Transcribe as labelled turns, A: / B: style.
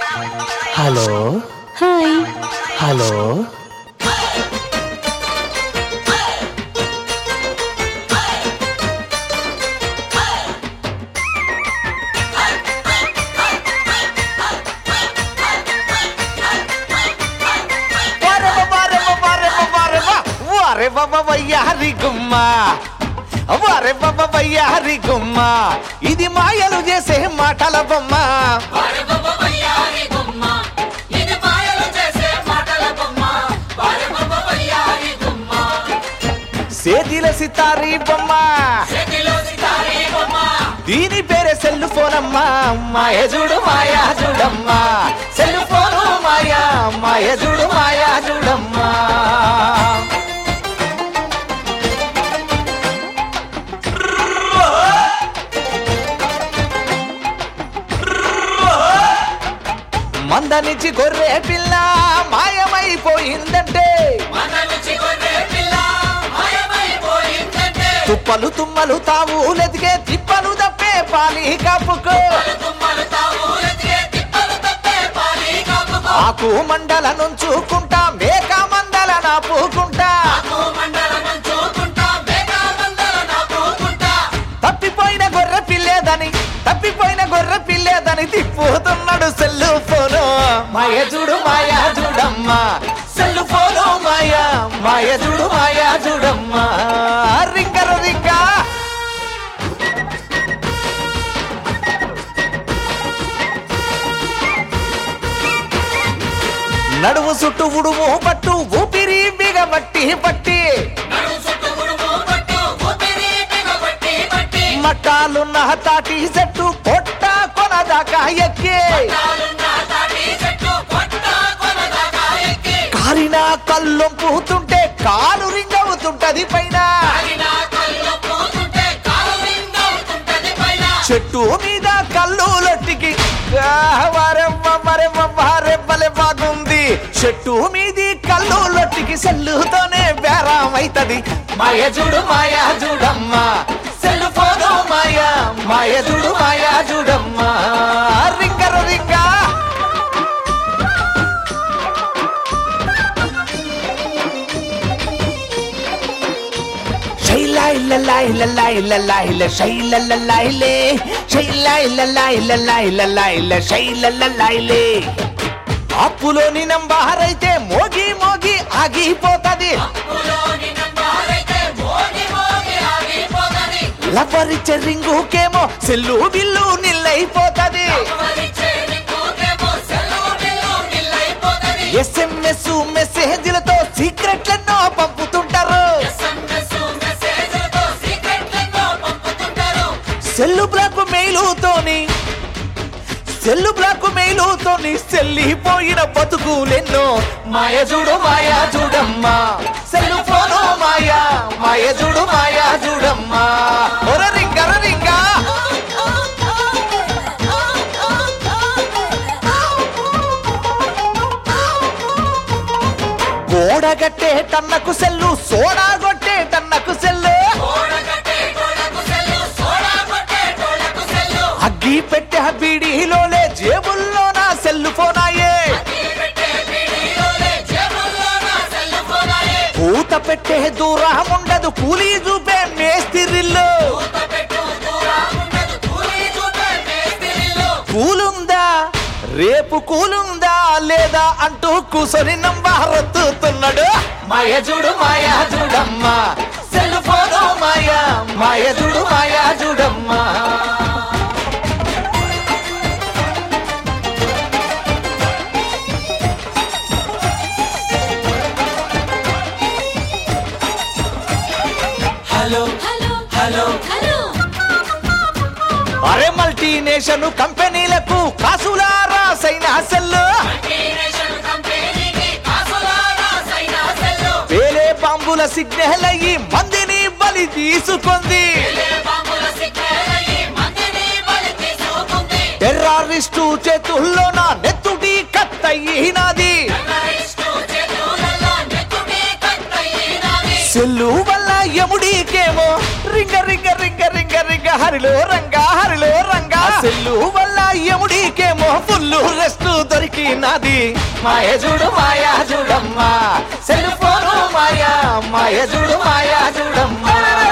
A: hello
B: hi
A: hello వారే బాబా వయ్యారి గుమ్మ వారే బాబా వయ్యారి గుమ్మ ఇది మాయలు చేసే మాటల బొమ్మ సేతిల సితారి బొమ్మ దీని పేరే సెల్ ఫోన్ అమ్మా మాయ చూడు మాయా చూడమ్మా సెల్ ఫోను మాయా మాయ చూడు మాయా చూడమ్మా మందనిచ్చి గొర్రె పిల్ల మాయమైపోయిందంటే తుప్పలు తుమ్మలు తావు లెతికే తిప్పలు తప్పే పాలి కప్పుకో ఆకు మండల నుంచుకుంటా మేక మండల నాపుకుంటా తప్పిపోయిన గొర్రె పిల్లేదని తప్పిపోయిన గొర్రె పిల్లేదని తిప్పుతున్నాడు సెల్లు ఫోను మాయ చూడు మాయా చూడమ్మా సెల్లు ఫోను మాయా మాయ చూడు మాయా చూడమ్మా రింగర రింగా నడుము చుట్టూ ఉడుము పట్టు ఊపిరి బిగబట్టి పట్టి మట్టాలున్న తాటి చెట్టు పొట్ట కొనదాకా ఎక్కి కారిన కళ్ళొంపుతుంటే కాలు రింగవుతుంటది పైన చెట్టు మీద కళ్ళు లొట్టికి వారెవ్వ మరెవ్వ వారెవ్వలే బాగుంది చెట్టు మీది కళ్ళు లొట్టికి సెల్లుతోనే బేరామైతది మాయ చూడు మాయా చూడమ్మా సెల్లు ఫోను మాయా మాయ చూడు మాయా చూడమ్మా రింగర రింగా శైలా ఇల్లలా ఇల్లలా ఇల్లలా ఇల్ల శైలల్లలా ఇల్లే శైలా ఇల్లలా ఇల్లలా ఇల్లలా ఇల్ల శైలల్లలా ఇల్లే అప్పులోని నంబారైతే మోగి మోగి ఆగిపోతది లవరిచ్చే రింగుకేమో సెల్లు బిల్లు నిల్లైపోతది ఎస్ఎంఎస్ మెసేజ్లతో సీక్రెట్లెన్నో పంపుతుంటారు సెల్లు బ్లాక్ మెయిలుతోని సెల్లు బ్లాక్ మెయిలుతోని సెల్లిపోయిన బతుకులెన్నో మాయ చూడు మాయా చూడమ్మా సెల్లు ఫోను మాయా మాయ చూడు మాయా చూడమ్మా ఒర రింగర రింగా గోడగట్టే టన్నకు సెల్లు సోడా కొట్టే టన్నకు సెల్లు అగ్గి పెట్టే బీడీలోనే జేబుల్లో నా సెల్లు ఫోనాయే పూత పెట్టే దూరం ఉండదు కూలీ చూపే మేస్తిరిల్లు కూలుందా రేపు కూలుందా లేదా అంటూ కూసొని నంబారొత్తుతున్నాడు మాయ చూడు మాయా చూడమ్మా సెల్ ఫోను మాయా మాయ చూడు మాయా చూడమ్మా
C: హలో
B: హలో
C: హలో
B: హలో
A: అరే మల్టీనేషన్ కంపెనీలకు కాసులారా సైనా సెల్లు వేలే బాంబుల సిగ్నల్ అయ్యి మందిని బలి తీసుకుంది టెర్రరిస్టు చేతుల్లో నా నెత్తుడి కత్తయినది సెల్లు వల్ల యముడికేమో రింగ రింగ రింగ రింగ రింగ హరిలో రంగా హరిలో రంగా సెల్లు వల్ల యముడికేమో ఫుల్లు రెస్ట్ దొరికి ఎవరికి నాది మాయ చూడు మాయా చూడమ్మా సెల్ ఫోను మాయా మాయ చూడు మాయా చూడమ్మా